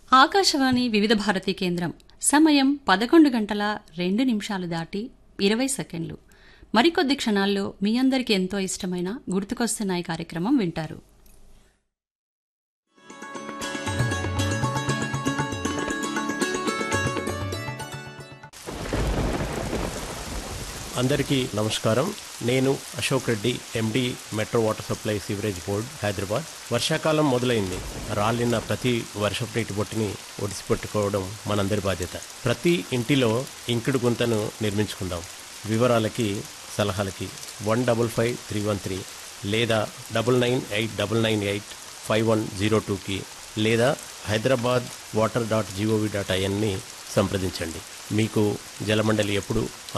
ఆకాశవాణి వివిధ భారతి కేంద్రం సమయం పదకొండు గంటల రెండు నిమిషాలు దాటి ఇరవై సెకండ్లు మరికొద్ది క్షణాల్లో మీ అందరికీ ఎంతో ఇష్టమైన గుర్తుకొస్తున్నాయి కార్యక్రమం వింటారు అందరికీ నమస్కారం నేను Ashok Reddy MD metro water supply sewerage board Hyderabad వర్షాకాలం మొదలైంది రాలిన ప్రతి వర్షపు నీటి బొట్టుని ఒడిసిపెట్టుకోవడం మనందరి బాధ్యత ప్రతి ఇంటిలో ఇంకుడు గుంతను నిర్మించుకుందాం వివరాలకి సలహాలకి one double five three one three లేదా double nine eight double nine eight five one zero టూకి లేదా Hyderabad water dot GOV dot ఐఎన్ని సంప్రదించండి మీకు జలమండలి ఎప్పుడు